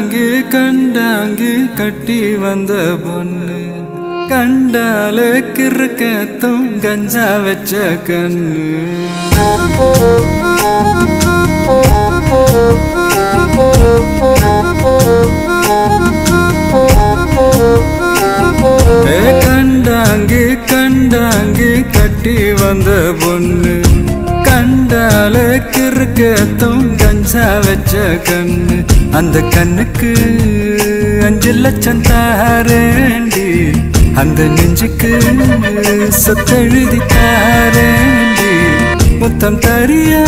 கண்டாங்கு கண்டாங்கு கட்டி வந்த பொண்ணு கண்டால கிறுக்கத்தும் கஞ்சா வச்ச கண்ணு ஏ கண்டாங்கு கண்டாங்கு கட்டி வந்த பொண்ணு கண்டால கிறுக்கத்தும் கஞ்சா வச்ச கண்ணு அந்த கண்ணுக்கு அஞ்சு லட்சம் தாரேண்டி அந்த நெஞ்சுக்கு சொத்தெழுதி தாரேண்டி முத்தம் தரியா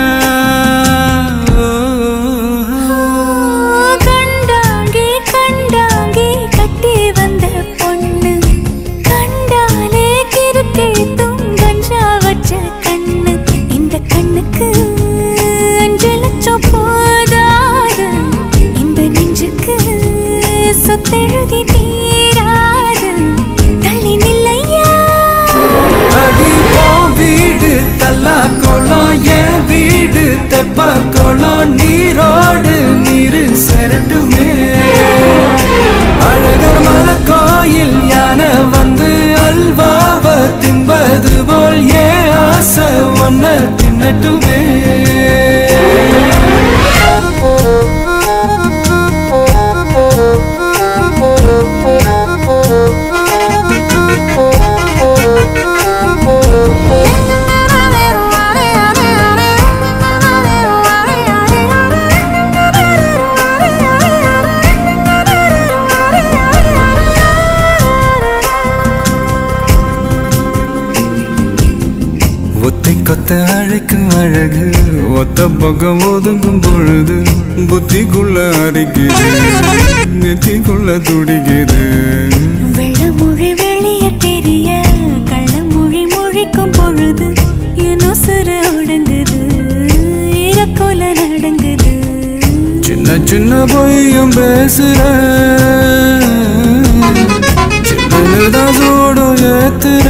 கண்டாங்கே கண்டாங்கே கட்டி வந்த பொண்ணு கண்டாலே கிறுக்கேத்தும் கஞ்சா வச்ச கண்ணு இந்த கண்ணுக்கு அஞ்சு லட்சம் போதாது இந்த நெஞ்சுக்கு சொத்தெழுதி தீராது தள்ளி நில்லையா அடி உன் வீடு தல்லா குளம் என் வீடு தெப்ப குளம் நீரோடு நீரு செரட்டுமே அழகர் மல கோயில் யானை வந்து அல்வாவ தின்பது போல் ஏன் ஆசை ஒன்ன தின்னட்டுமே ஒத்தை கொத்த அழைக்கும் அழகு ஒத்த பக்கம் ஒதுங்கும் பொழுது புத்திக்குள்ள அரிக்குது நெத்திக்குள்ள துடிக்குது வெள்ளமொழி வெளிய தெரிய கள்ளமொழி மொழிக்கும் பொழுது என் உசுர ஒடுங்குது இறக்கோல நடங்குது சின்ன சின்ன பொய்யும் பேசுற சின்னதான் சூடும் ஏத்துற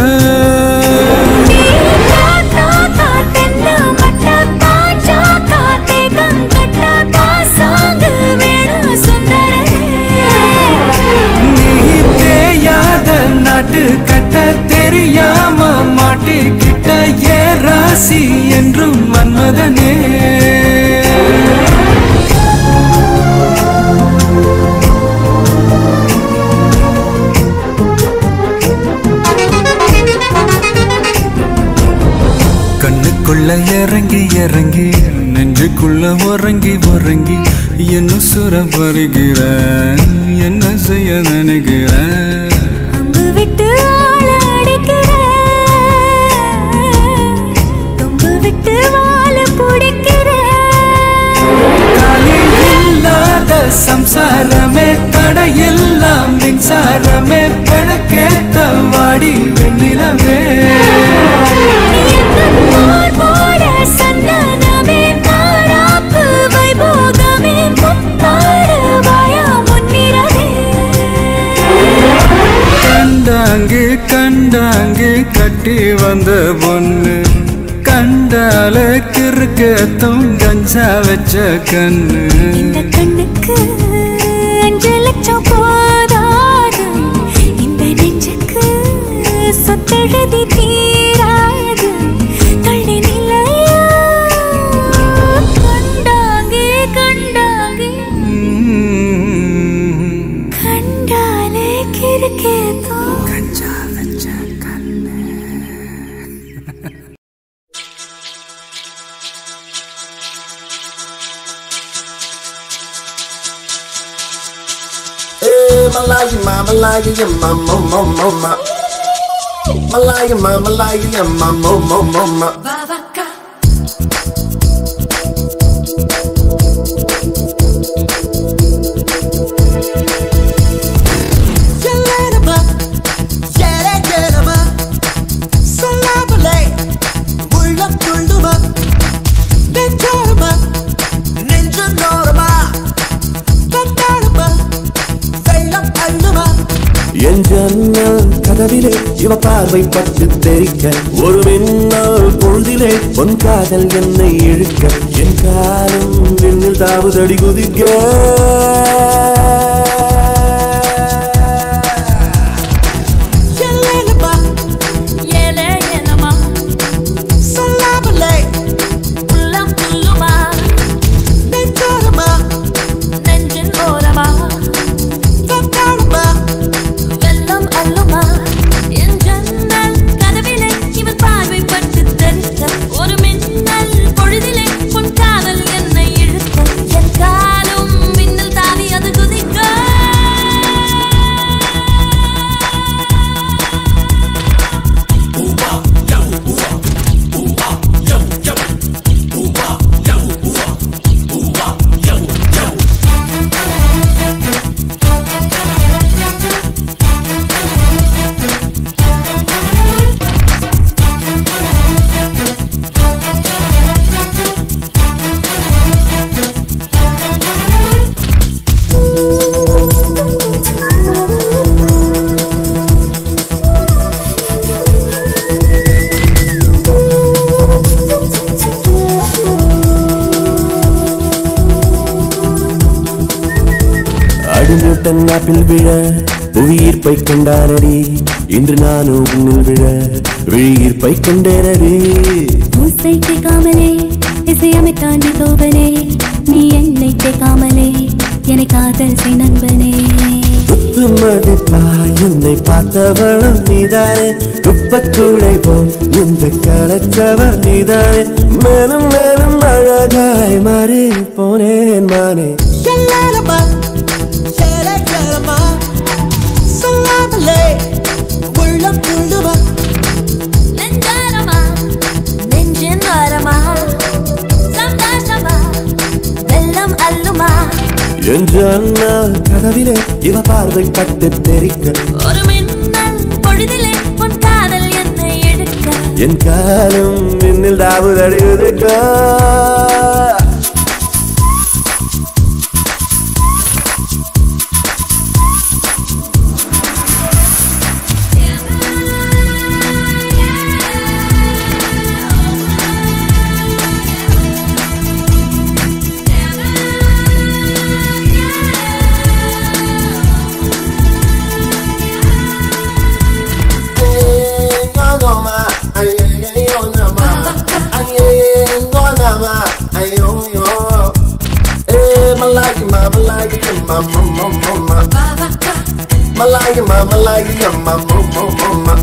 நீ தேயாத நாட்டு கட்ட தெரியாம மாட்டிக்கிட்ட ஏ ராசி என்றும் மன்மதனே கண்ணுக்குள்ள இறங்கி இறங்கி நெஞ்சுக்குள்ள உறங்கி உறங்கி என்ன சுர பருகிற என்ன செய்ய நினைக்கிற அம்பு விட்டு ஆள அடிக்கிற தொம்பு விட்டு வாழ பிடிக்கிற காலில் இல்லாத சம்சாரமே தடையெல்லாம் மின்சாரமே பிழக்கேத்த வாடி வெண்ணிலவே போர் போட சந்தனமே மாறாப்பு வைபோகமே முத்தாடு வாயா முன்னிறவே கண்டாங்கு கண்டாங்கு கட்டி வந்த பொண்ணு கண்டால கிறுக்கத்தும் கஞ்சா வச்ச கண்ணு இந்த கண்ணுக்கு அஞ்சு லட்சம் போதாது இந்த நெஞ்சுக்கு சொத்தெழுதி தீராது தள்ளி நிலையா கண்டாங்கே கண்டாங்கே ம். கண்டாலே கிறுக்கேதோ கஞ்சா வச்ச கண்ணு Eh, Malaya, ma, Malaya, yeah, ma, mo, mo, mo, ma. Malaya, ma, Malaya, yeah, ma, mo, mo, mo, ma. Yelerama, yeregerama, salabale, உள்ளம் துள்ளுமா, நெஞ்சோரமா, நெஞ்சனோரமா, வந்தாரமா, வெள்ளம் அள்ளுமா. என் ஜன்னல் கதவிலே இவ பார்வை பட்டு தெரிக்க ஒரு மின்னல் பொழுதிலே பொன் காதல் என்னை இழுக்க என் காலம் விண்ணில் தாவுதடி குதிக்க அடிநியூட்டன் ஆப்பிள் விழ புவியீர்ப்பை கண்டானடி இன்று நானும் உன்னில் விழ விழியீர்ப்பை கண்டேனடி மூசை கேட்காமலே இசையமைத்தாண்டி தோவனே நீ என்னை கேட்காமலே என்னை காதல் செய் நண்பனே துப்பு மதிப்பா என்னை பார்த்தவளும் நீதானே துப்பக்கூடை போல் இந்த கலச்சவள் நீதானே மேலும் மேலும் அழகாய் மாறி போனேன் மானே செல்லலமா செல்லமா சொல்லாமலே உள்ளம் துள்ளுமா நெஞ்சாரமா நெஞ்சின் வாரமா சந்தோஷமா வெள்ளம் அல்லுமா என் ஜன்னல் கதவிலே இவ பார்வை பட்டு தெரிக்க ஒரு மின்னல் பொழுதிலே உன் காதல் என்னை எடுக்க என் காலம் மின்னில் தாவுதடி இருக்க Malaya, mama, malaya, mama, mama, mama.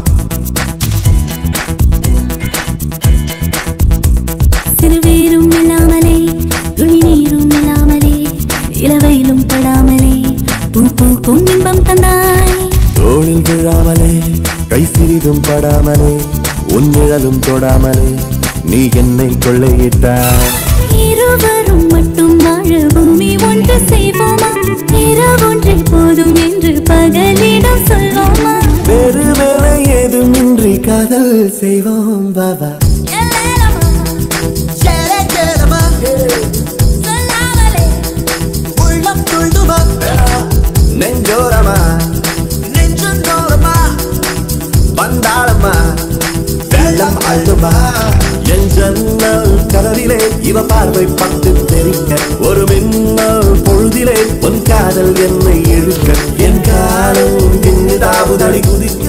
சிறுவேரும் இல்லாமலே துளி நீரும் இல்லாமலே இளவையிலும் படாமலே பூ பூக்கும் இன்பம் தந்தாய் தோளில் விழாமலே கை சிறிதும் படாமலே உன் நிழலும் தொடாமலே நீ என்னை கொள்ளையிட்டாய் இருவரும் மட்டும் வாழ பூமி ஒன்று செய்வோமா இரவொன்றை போதும் என்று பகலிடம் சொல்வோமா வேறு வேலை ஏதுமின்றி காதல் செய்வோம் பாபா எல்லேலமா, செல்லமா சொல்லாமலே உள்ளம் துள்ளுமா நெஞ்சோரமா நெஞ்சந்தோரமா வந்தாளம்மா வெள்ளம் அள்ளுமா என் ஜன்னல் கதவிலே இவ பார்வை பட்டு தெரிக்க ஒரு மின்னல் பொழுதிலே உன் காதல் என்னை இழுக்க என் காலம் பின்னிதாவுதடி குதிக்க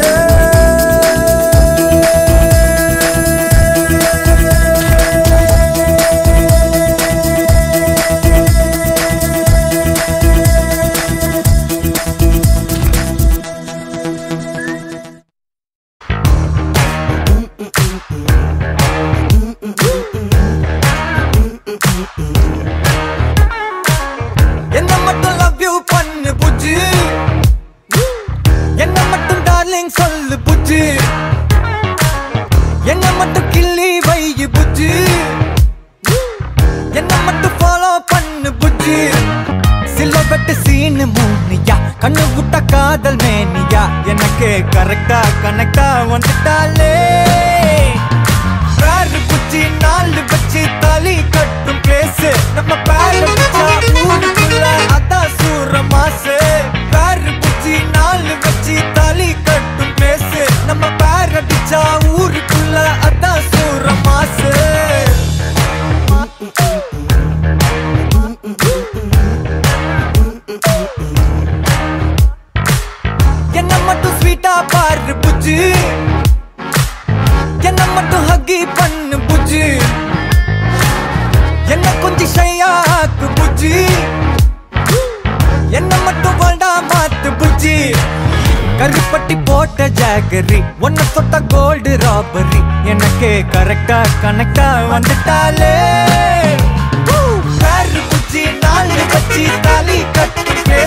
என்ன மட்டும் லவ் யூ பண்ணு புஜ்ஜு என்ன மட்டும் டார்லிங் சொல்லு புஜ்ஜு என்ன மட்டும் கிள்ளி வை புஜ்ஜு என்ன மட்டும் ஃபாலோ பண்ணு புஜ்ஜு சில்வப்பட்டு சீனு மூனியா கண்ணு விட்ட காதல் மேனியா எனக்கு கரெக்டா கனெக்டா வந்துட்டாலே பேரு குச்சி நாலு வச்சு தாலி கட்டும் பேசு நம்ம பேரு வச்சா ஊருக்குள்ள அதான் சூர மாசு பேரு குச்சி நாலு வச்சு தாலி கட்டும் பேசு நம்ம பேர் அடிச்சா ஊருக்குள்ள அதான் சூர மாசு என்ன மட்டும் ஸ்வீட்டா பாரு புஜ்ஜு என்ன மட்டும் ஹக்கி பண்ணு புஜ்ஜு என்ன கொஞ்சம் ஷையாக்கு புஜ்ஜி என்ன மட்டும் வேண்டா மாத்து புஜ்ஜி கருப்பட்டி போட்ட ஜாகரி ஒன்ன தொட்ட கோல்டு ராபரி எனக்கு கரெக்டா கனெக்டா வந்துட்டாலே பேரு புஜ்ஜி நாலு வச்சு தாலி கட்டு